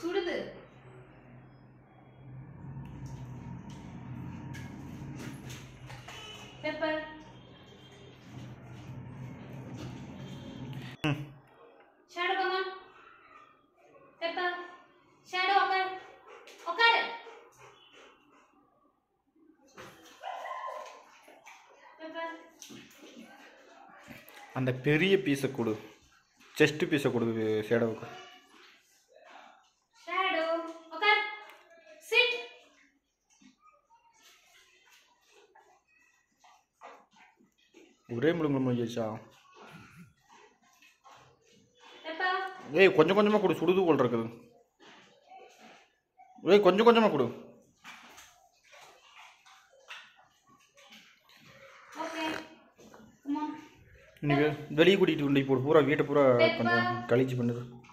சுடுது pepper shadow comma pepper shadow உட்கார் உட்காரு பெப்பர் அந்த பெரிய பீஸை கொடு செஸ்ட் பீஸை கொடு ஷேடோவுக்கு ஷேடோ உட்கார் சிட் ஒரே முழுங்க முடிஞ்சிச்சா பெப்பர் ஏய் கொஞ்சம் கொஞ்சமாக கொடு சுடுது போல் இருக்குது ஏய் கொஞ்சம் கொஞ்சமாக கொடு ஓகே கம் ஆன் நீ வெ- வெளியே கூட்டிகிட்டு கொண்டு போய் போடு பூரா வீட்டை பூரா கொஞ்சம் கழிச்சு பண்ணுது